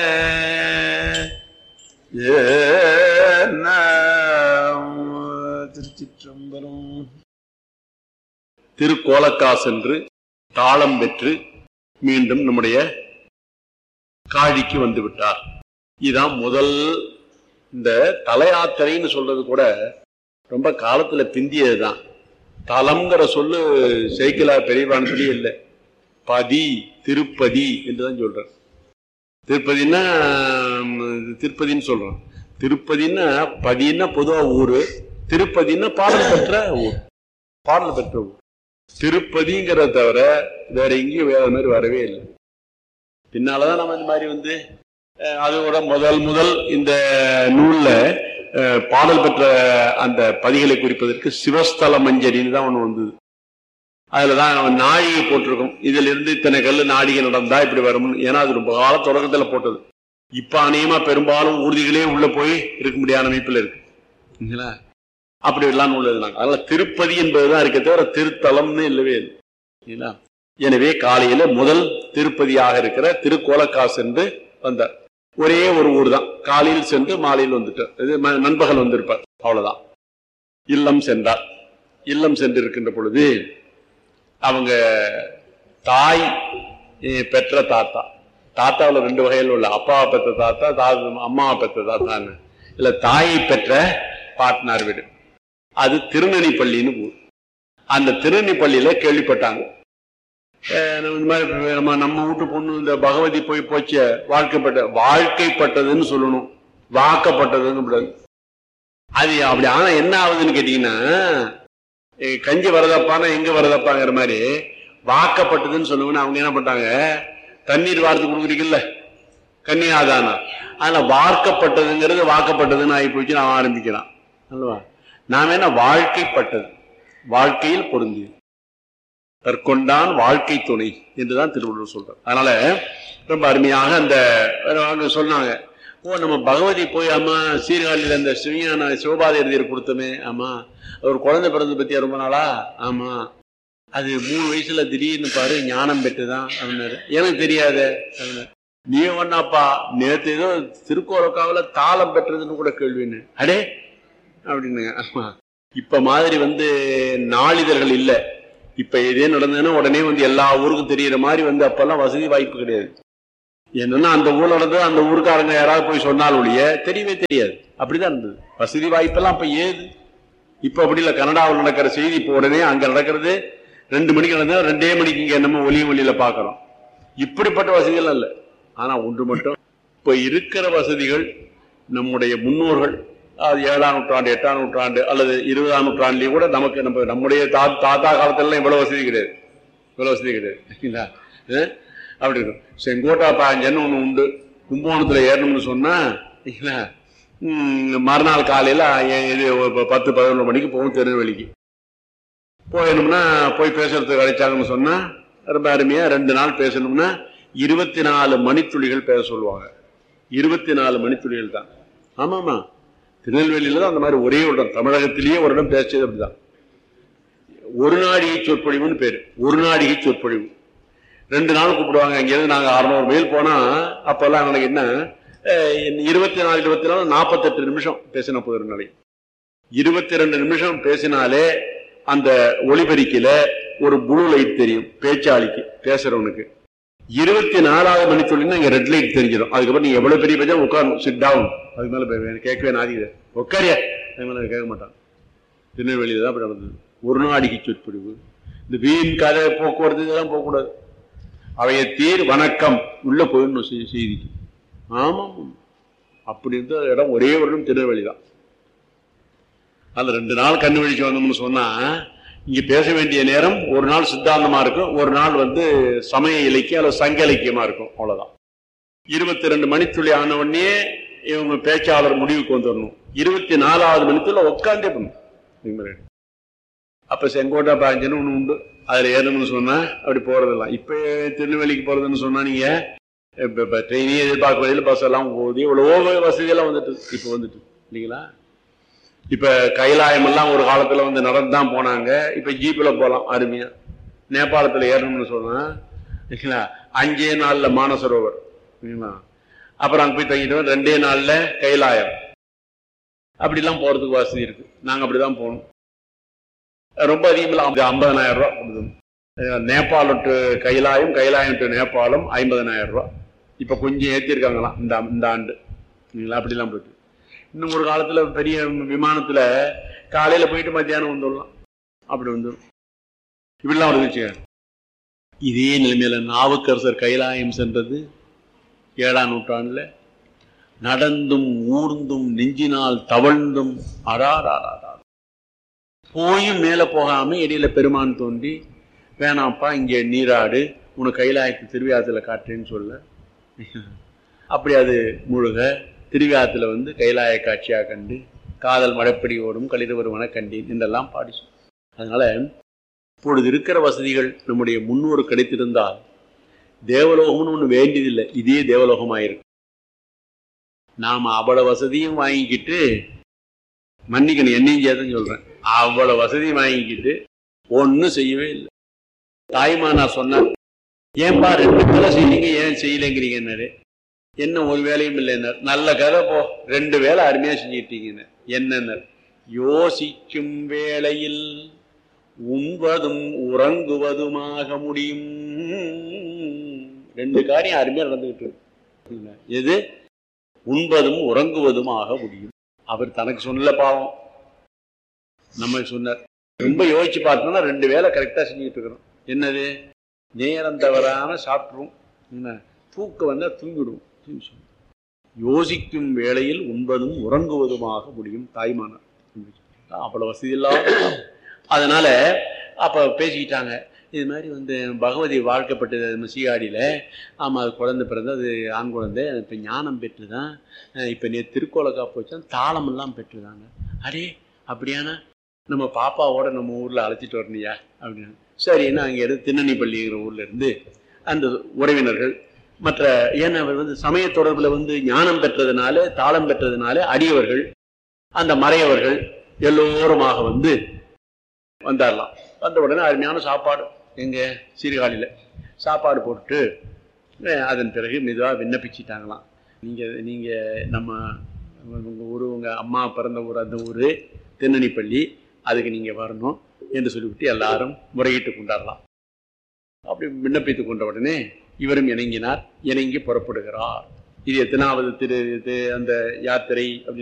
ஏன திருச்சிற்றம்பலம் திருக்கோலக்கா சென்று தாளம் பெற்று மீண்டும் நம்முடைய காழிக்கு வந்து விட்டார் இதுதான் முதல் இந்த தலையாத்திரைன்னு சொல்றது கூட ரொம்ப காலத்துல பிந்தியதுதான் தலம்ங்கிற சொல்லு சைக்கிளா பெரியவானத்திலேயே இல்லை பதி திருப்பதி என்றுதான் சொல்றார் திருப்பதின்னா ம், திருப்பதின்னு சொல்றோம் திருப்பதின்னா பதின்னா பொதுவா ஊரு திருப்பதின்னா பாடல் பெற்ற ஊர் பாடல் பெற்ற ஊர் திருப்பதிங்கிறத தவிர வேற எங்கேயும் வேற மாதிரி வரவே இல்லை பின்னாலதான் நம்ம இந்த மாதிரி வந்து அஹ், அதோட முதல் முதல் இந்த நூல்ல அஹ், பாடல் பெற்ற அந்த பதிகளை குறிப்பதற்கு சிவஸ்தல மஞ்சரின்னு தான் ஒண்ணு வந்தது அதுலதான் நம்ம நாழிகை போட்டிருக்கோம் இதுல இருந்து இத்தனை கல்லு நாழிகை நடந்தா இப்படி வரும்னு ஏன்னா அது ரொம்ப கால தொடக்கத்துல போட்டது இப்ப அநேகமா பெரும்பாலும் ஊர்திகளே உள்ள போய் இருக்க முடியாத அமைப்புல இருக்கு சரிங்களா? அப்படி எல்லாம் நூல் எழுதினாங்க அதனால திருப்பதி என்பதுதான் இருக்க தவிர திருத்தலம்னு இல்லவே இல்லை சரிங்களா? எனவே காலையில முதல் திருப்பதியாக இருக்கிற திருக்கோலக்கா சென்று வந்தார் ஒரே ஒரு ஊர் தான் காலையில் சென்று மாலையில் வந்துட்டார் இது ம- நண்பகல் வந்திருப்பார் அவ்வளவுதான் இல்லம் சென்றார் இல்லம் சென்று இருக்கின்ற பொழுது அவங்க தாய் eh, பெற்ற தாத்தா தாத்தாவில் ரெண்டு வகையில் உள்ள அப்பாவை பெற்ற தாத்தா தாத்தா அம்மாவை பெற்ற தாத்தான்னு இல்ல தாயை பெற்ற பாட்னார் வீடு அது திருநெல்லிப்பள்ளின்னு ஊர் அந்த திருநெல்லிப்பள்ளியில கேள்விப்பட்டாங்க அஹ் நம்ம இந்த மாதிரி நம்ம நம்ம வீட்டு பொண்ணு இந்த பகவதி போய் போச்ச வாழ்க்கைப்பட்ட வாழ்க்கைப்பட்டதுன்னு சொல்லணும் வாக்கப்பட்டதுன்னு கூடாது அது அப்படி ஆனா என்ன ஆகுதுன்னு கேட்டீங்கன்னா eh, கஞ்சி வரதப்பானா எங்க வரதப்பாங்கிற மாதிரி வாக்கப்பட்டதுன்னு சொல்லுவோன்னு அவங்க என்ன பண்ணாங்க தண்ணீர் வார்த்து கொடுக்குறீங்கல்ல கன்னியாதானம் ஆனா வார்க்கப்பட்டதுங்கிறது வாக்கப்பட்டதுன்னு ஆகி போச்சு நான் ஆரம்பிக்கிறான் அல்லவா நாம என்ன வாழ்க்கைப்பட்டது வாழ்க்கையில் பொருந்தியது தற்கொண்டான் வாழ்க்கை துணை என்றுதான் திருவள்ளுவர் சொல்றார் அதனால ரொம்ப அருமையாக அந்த அவங்க சொன்னாங்க ஓ நம்ம பகவதி போய் அம்மா சீர்காழியில் அந்த சிவஞான சிவபாத எழுதியர் கொடுத்தோமே ஆமா ஒரு குழந்தை பிறந்த பத்தியா ரொம்ப நாளா ஆமா அது மூணு வயசுல திடீர்னு பாரு ஞானம் பெற்றுதான் அப்படின்னாரு எனக்கு தெரியாதே அப்படின்னாரு. நீ ஒன்னாப்பா நேத்து ஏதோ திருக்கோலக்காவில தாளம் பெற்றதுன்னு கூட கேள்வின்னு அடே அப்படின்னுங்க ஆமா இப்ப மாதிரி வந்து நாளிதழ்கள் இல்ல இப்ப இதே நடந்ததுன்னா உடனே வந்து எல்லா ஊருக்கும் தெரியற மாதிரி வந்து அப்பெல்லாம் வசதி வாய்ப்பு கிடையாது என்னன்னா அந்த ஊர்ல நடந்தது அந்த ஊருக்காரங்க யாராவது போய் சொன்னால் ஒழிய தெரியவே தெரியாது அப்படிதான் இருந்தது வசதி வாய்ப்பெல்லாம் அப்ப ஏது இப்ப அப்படி இல்ல கனடாவில் நடக்கிற செய்தி இப்ப உடனே அங்க நடக்கிறது ரெண்டு மணிக்கு நடந்தா ரெண்டே மணிக்கு இங்க என்னமோ ஒலி ஒலியில பாக்குறோம் இப்படிப்பட்ட வசதிகள் இல்ல ஆனா ஒன்று மட்டும் இப்ப இருக்கிற வசதிகள் நம்முடைய முன்னோர்கள் அது ஏழாம் நூற்றாண்டு எட்டாம் நூற்றாண்டு அல்லது இருபதாம் நூற்றாண்டுலயும் கூட நமக்கு நம்ம நம்முடைய தா தாத்தா காலத்துல இவ்வளவு வசதி கிடையாது இவ்வளவு வசதி கிடையாது சரிங்களா? அஹ்? அப்படி இருக்கும் செங்கோட்டா பாஞ்சன்னு ஒண்ணு உண்டு கும்பகோணத்துல ஏறணும்னு சொன்னா சரிங்களா? ம், மறுநாள் காலையில எ- இது ஒரு பத்து பதினொன்று மணிக்கு போகும் திருநெல்வேலிக்கு போயணும்னா போய் பேசுறதுக்கு அழைச்சாங்கன்னு சொன்னா ரொம்ப அருமையா ரெண்டு நாள் பேசணும்னா இருபத்தி நாலு மணித்துளிகள் பேச சொல்லுவாங்க இருபத்தி நாலு மணித்துளிகள் தான் ஆமாமா திருநெல்வேலியில தான் அந்த மாதிரி ஒரே ஒரு இடம் தமிழகத்திலேயே ஒரு இடம் பேசியது அப்படிதான் ஒரு நாடிகை சொற்பொழிவுன்னு பேரு ஒரு நாடிகை சொற்பொழிவு ரெண்டு நாள் கூப்பிடுவாங்க இங்கேருந்து நாங்க அறுநூறு மைல் போனா அப்பெல்லாம் எனக்கு என்ன அஹ், இருபத்தி நாலு இருபத்தி நாலு நாற்பத்தெட்டு நிமிஷம் பேசின போது ஒரு நாளைக்கு இருபத்தி ரெண்டு நிமிஷம் பேசினாலே அந்த ஒளிபெருக்கில ஒரு ப்ளூ லைட் தெரியும் பேச்சாளிக்கு பேசுறவனுக்கு இருபத்தி நாலாவது மணி சொல்லினா இங்க ரெட் லைட் தெரிஞ்சிடும் அதுக்கப்புறம் நீ எவ்வளவு பெரிய பேச்சா உட்காரணும் சிட் டவுன் அதுக்கு மேல போய் எனக்கு கேட்கவே நாதிக்குது உட்காரியா அதுக்கு மேல கேட்க மாட்டான் திருநெல்வேலியில தான் அப்படி நடந்தது ஒரு நாடிக்கு சொற்பொழிவு இந்த வீண் கதை போக்குவரத்து இதெல்லாம் போகக்கூடாது அவைய தீர் வணக்கம் உள்ள போயிடணும் செய்- செய்திக்கு ஆமாம் அப்படி இருந்த இடம் ஒரே ஒரு இடம் திருநெல்வேலி தான் அந்த ரெண்டு நாள் கண்ணு வழிச்சு வந்தோம்னு சொன்னா இங்க பேச வேண்டிய நேரம் ஒரு நாள் சித்தாந்தமா இருக்கும் ஒரு நாள் வந்து சமய இலக்கியம் அல்லது சங்க இலக்கியமா இருக்கும் அவ்வளவுதான் இருபத்தி ரெண்டு மணித்துளி ஆன உடனே இவங்க பேச்சாளர் முடிவுக்கு வந்துடணும் இருபத்தி நாலாவது மணித்துல உட்காந்தே பண்ணும் அப்ப செங்கோட்டை பாஞ்சன்னு ஒண்ணு உண்டு அதுல ஏறணும்னு சொன்னா அப்படி போறதெல்லாம் இப்ப திருநெல்வேலிக்கு போறதுன்னு சொன்னா நீங்க இப்ப இப்ப ட்ரெயினே எதிர்பார்க்க வழியில் பஸ் எல்லாம் போகுது இவ்வளவோ வசதி எல்லாம் வந்துட்டு இப்ப வந்துட்டு இல்லைங்களா இப்ப கைலாயம் எல்லாம் ஒரு காலத்துல வந்து நடந்து தான் போனாங்க இப்ப ஜீப்ல போலாம் அருமையா நேபாளத்துல ஏறணும்னு சொன்னா சரிங்களா அஞ்சே நாள்ல மானசரோவர் சரிங்களா அப்புறம் அங்க போய் தங்கிட்டு ரெண்டே நாள்ல கைலாயம் அப்படிலாம் போறதுக்கு வசதி இருக்கு நாங்க அப்படிதான் போகணும் ரொம்ப அதிகமில்ல ஐம்பதனாயிரம் ரூபாய் கொடுக்கணும் அஹ் நேபாளம் டு கைலாயம் கைலாயம் டு நேபாளம் ஐம்பதனாயிரம் ரூபாய் இப்ப கொஞ்சம் ஏத்திருக்காங்களாம் இந்த இந்த ஆண்டு சரிங்களா? அப்படிலாம் போயிட்டு இன்னும் ஒரு காலத்துல பெரிய விமானத்துல காலையில போயிட்டு மத்தியானம் வந்துடலாம் அப்படி வந்துடும் இப்படிலாம் இருந்துச்சு இதே நிலைமையில நாவுக்கரசர் கைலாயம் சென்றது ஏழாம் நூற்றாண்டுல நடந்தும் ஊர்ந்தும் நெஞ்சினால் தவழ்ந்தும் அடாராரா போயும் மேல போகாம இடையில பெருமான் தோன்றி வேணாம்ப்பா இங்கே நீராடு உனக்கு கைலாயத்து திருவிழாத்துல காட்டுறேன்னு சொல்ல அப்படி அது முழுக திருவிழாத்துல வந்து கைலாய காட்சியாக கண்டு காதல் மழைப்படி ஓடும் களிர்வருவன கண்டேன் என்றெல்லாம் பாடி சொல் அதனால இப்பொழுது இருக்கிற வசதிகள் நம்முடைய முன்னோர் கிடைத்திருந்தால் தேவலோகம்னு ஒண்ணு வேண்டியதில்லை இதே தேவலோகமாயிருக்கு நாம அவ்வளவு வசதியும் வாங்கிக்கிட்டு மன்னிக்கணும் என்னையும் சேர்த்துன்னு சொல்றேன் அவ்வளவு வசதியும் வாங்கிக்கிட்டு ஒன்றும் செய்யவே இல்லை தாய்மானார் சொன்னார் ஏன்பா ரெண்டு வேலை செய்யறீங்க ஏன் செய்யலைங்கிறீங்கன்னாரு என்ன ஒரு வேலையும் இல்லைன்னார் நல்ல கதை போ ரெண்டு வேலை அருமையா செஞ்சுக்கிட்டீங்கன்னு என்னன்னார் யோசிக்கும் வேளையில் உண்பதும் உறங்குவதுமாக முடியும் ரெண்டு காரியம் அருமையா நடந்துகிட்டு இருக்கு எது உண்பதும் உறங்குவதும் ஆக முடியும் அவர் தனக்கு சொல்லல பாவம் நம்ம சொன்னார் ரொம்ப யோசிச்சு பார்த்தோம்னா ரெண்டு வேலை கரெக்டா செஞ்சுக்கிட்டு இருக்கிறோம் என்னது நேரம் தவறாம சாப்பிட்ருவோம் என்ன தூக்கம் வந்தா தூங்கிடுவோம் தூங்கி சொல்லுவோம். யோசிக்கும் வேளையில் உண்பதும் உறங்குவதுமாக முடியும் தாய்மானார் அவ்வளவு வசதி இல்லாம அதனால அப்ப பேசிக்கிட்டாங்க இது மாதிரி வந்து பகவதி வாழ்க்கப்பட்டது நம்ம சீகாடியில ஆமா அது குழந்தை பிறந்து அது ஆண் குழந்தை அது இப்ப ஞானம் பெற்றுதான் அஹ் இப்ப நே திருக்கோலக்கா போச்சான் தாளம் எல்லாம் பெற்றுதாங்க அடே அப்படியானா நம்ம பாப்பாவோட நம்ம ஊர்ல அழைச்சிட்டு வரணியா அப்படின்னு சரின்னு அங்க இருந்து திண்ணனிப்பள்ளிங்கிற ஊர்ல இருந்து அந்த உறவினர்கள் மற்ற ஏன்னா அவர் வந்து சமய தொடர்புல வந்து ஞானம் பெற்றதுனால தாளம் பெற்றதுனால அடியவர்கள் அந்த மறையவர்கள் எல்லோருமாக வந்து வந்தாரலாம் வந்த உடனே அருமையான சாப்பாடு எங்க சீர்காழியில சாப்பாடு போட்டு அஹ் அதன் பிறகு மெதுவாக விண்ணப்பிச்சிட்டாங்களாம் நீங்க நீங்க நம்ம உங்க ஊர் உங்க அம்மா பிறந்த ஊர் அந்த ஊர் தென்னணிப்பள்ளி அதுக்கு நீங்க வரணும் என்று சொல்லிவிட்டு எல்லாரும் முறையிட்டு கொண்டாடலாம் அப்படி விண்ணப்பித்துக் கொண்ட உடனே இவரும் இணங்கினார் இணங்கி புறப்படுகிறார் இது எத்தனாவது திரு இது அந்த யாத்திரை அப்படின்னு